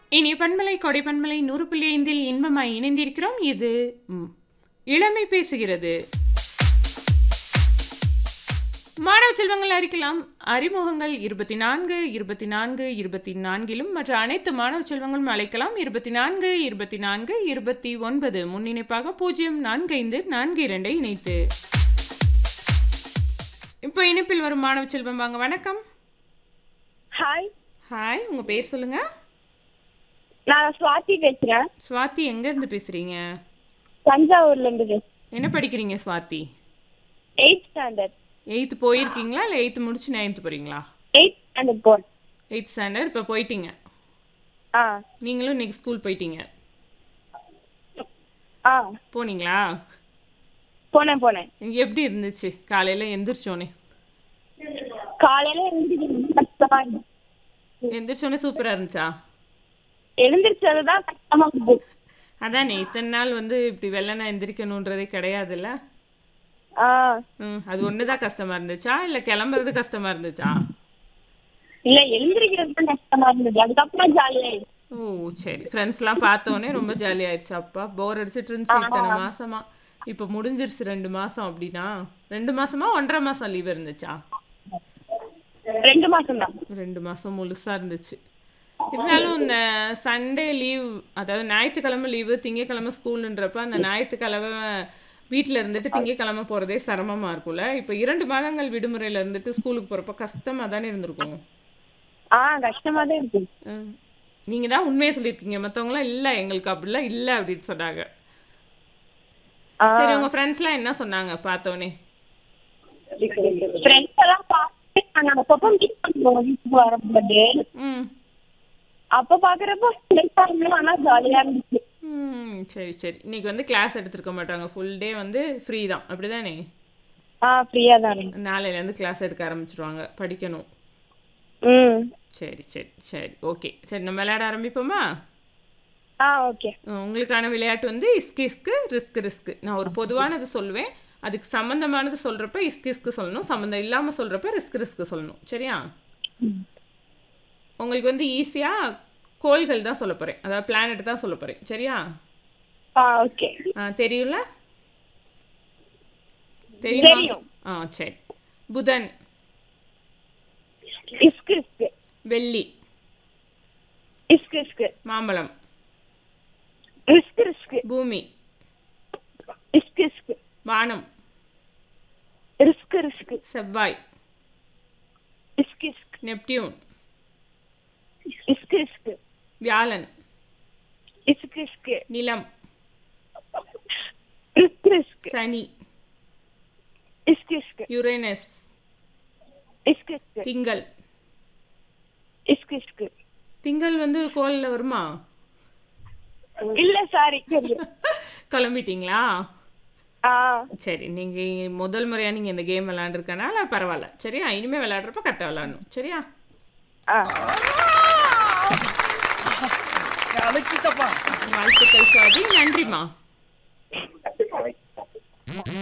இனி பண்பலை கொடை பண்பலை நூறு புள்ளி ஐந்தில் இன்பமாய் இணைந்திருக்கிறோம் இது ம், இளமை பேசுகிறது மாணவ செல்வங்கள் அறிக்கலாம் அறிமுகங்கள் இருபத்தி நான்கு இருபத்தி நான்கு இருபத்தி நான்கிலும் மற்ற அனைத்து மாணவ செல்வங்களும் அழைக்கலாம் இருபத்தி நான்கு இருபத்தி நான்கு இருபத்தி ஒன்பது முன்னிணைப்பாக பூஜ்ஜியம் நான்கு ஐந்து நான்கு இரண்டை இணைத்து இப்போ இணைப்பில் வரும் மாணவ செல்வம் வாங்க வணக்கம் ஹாய் ஹாய் உங்க பேர் சொல்லுங்க நான் சுவாதி பேசுறேன் சுவாதி எங்க இருந்து பேசுறீங்க தஞ்சாவூர்ல இருந்து பேசுறேன் என்ன படிக்கிறீங்க சுவாதி எயிட் ஸ்டாண்டர்ட் எயித்து போயிருக்கீங்களா இல்லை எயித்து முடிச்சு நைன்த்து போறீங்களா எயிட் ஸ்டாண்டர்ட் போன் எயித் ஸ்டாண்டர்ட் இப்போ போயிட்டீங்க ஆ நீங்களும் இன்னைக்கு ஸ்கூல் போயிட்டீங்க ஆ போனீங்களா போனேன் போனேன் எப்படி இருந்துச்சு காலையில் எந்திரிச்சோனே காலையில எழுந்திரிக்கிறது கஷ்டமா இருந்துச்சு எந்திரிச்சோனே சூப்பராக இருந்துச்சா எழுந்திரிச்சதுதான் கஷ்டமா இருந்துச்சு அதானே இத்தனை நாள் வந்து இப்படி வெள்ளனா எந்திரிக்கணுன்றதே கிடையாதுல்ல ஆ ம் அது ஒன்று தான் கஷ்டமாக இருந்துச்சா இல்லை கிளம்புறது கஷ்டமாக இருந்துச்சா இல்ல எழுந்திரிக்கிறது தான் கஷ்டமா இருந்தது அதுக்கப்புறம் ஜாலியாயிடுச்சு ஓ சரி ஃப்ரெண்ட்ஸ்லாம் பார்த்தோன்னே ரொம்ப ஜாலியாயிருச்சு அப்பா போர் அடிச்சிட்டு இருந்துச்சு இத்தனை மாசமா இப்போ முடிஞ்சிருச்சு ரெண்டு மாசம் அப்படின்னா ரெண்டு மாசமா ஒன்றரை மாசம் லீவ் இருந்துச்சா ரெண்டு மாசம் தான் ரெண்டு மாசம் முழுசா இருந்துச்சு இருந்தாலும் இந்த சண்டே லீவ் அதாவது ஞாயிற்றுக்கிழமை லீவு திங்கக்கிழமை ஸ்கூலுன்றப்ப அந்த ஞாயிற்றுக்கிழமை வீட்டில் இருந்துட்டு திங்கக்கிழமை போகிறதே சிரமமாக இருக்கும்ல இப்போ இரண்டு மாதங்கள் விடுமுறையில் இருந்துட்டு ஸ்கூலுக்கு போகிறப்ப கஷ்டமாக தானே இருந்திருக்கும் ஆ கஷ்டமா தான் இருக்கு நீங்கள் தான் உண்மையை சொல்லியிருக்கீங்க மற்றவங்களாம் இல்லை எங்களுக்கு அப்படிலாம் இல்லை அப்படின்னு சொன்னாங்க ஆ சரி உங்கள் ஃப்ரெண்ட்ஸ்லாம் என்ன சொன்னாங்க பார்த்தோன்னே ஃப்ரெண்ட்ஸ் எல்லாம் பார்த்து நாங்க அப்பப்போ மீட் பண்ணுவோம் வீட்டுக்கு வரும்போது ம் அப்ப பாக்குறப்போ ஃப்ரெண்ட்ஸா இருந்தோம் ஆனா ஜாலியா இருந்துச்சு ம் சரி சரி இன்னைக்கு வந்து கிளாஸ் எடுத்திருக்க மாட்டாங்க ஃபுல் டே வந்து ஃப்ரீ தான் அப்படிதானே ஆ ஃப்ரீயா தான் நாளையிலேருந்து கிளாஸ் எடுக்க ஆரம்பிச்சிருவாங்க படிக்கணும் ம் சரி சரி சரி ஓகே சரி நம்ம விளையாட ஆரம்பிப்போமா ஆ ஓகே அஹ் உங்களுக்கான விளையாட்டு வந்து இஸ்கு இஸ்கு ரிஸ்க் ரிஸ்க் நான் ஒரு பொதுவானது சொல்லுவேன் அதுக்கு சம்மந்தமானது சொல்கிறப்ப இஸ்கு இஸ்கு சொல்லணும் சம்மந்தம் இல்லாமல் சொல்கிறப்ப ரிஸ்க் ரிஸ்க் சொல்லணும் சரியா உங்களுக்கு வந்து ஈஸியாக கோள்கள் தான் சொல்ல போகிறேன் அதாவது பிளானட் தான் சொல்ல போகிறேன் சரியா ஆ ஓகே ஆ தெரியும்ல தெரியுமா தெரியும். ஆ சரி புதன் இஸ்கு இஸ்கு வெள்ளி இஸ்கு இஸ்கு மாம்பழம் ரிஸ்க் ரிஸ்க் பூமி இஸ்கு இஸ்கு வானம் ரிஸ்க் ரிஸ்க் செவ்வாய் இஸ்கு இஸ்கு நெப்டியூன் இஸ்கு இஸ்கு வியாழன் இஸ்கு இஸ்கு நிலம் ரிஸ்க் ரிஸ்க் சனி இஸ்கு இஸ்கு யுரேனஸ் இஸ்கு இஸ்கு திங்கள் இஸ்கு இஸ்கு திங்கள் வந்து கோளில் வருமா இல்ல சாரி தெரியும் கிளம்பிட்டீங்களா ஆ சரி நீங்கள் முதல் முறையாக நீங்கள் இந்த கேம் விளையாண்டுருக்கனால பரவாயில்ல சரியா இனிமேல் விளையாடுறப்ப கரெக்டாக விளையாடணும் சரியா ஆ வாழ்த்துக்கள் சுவாதி நன்றிம்மா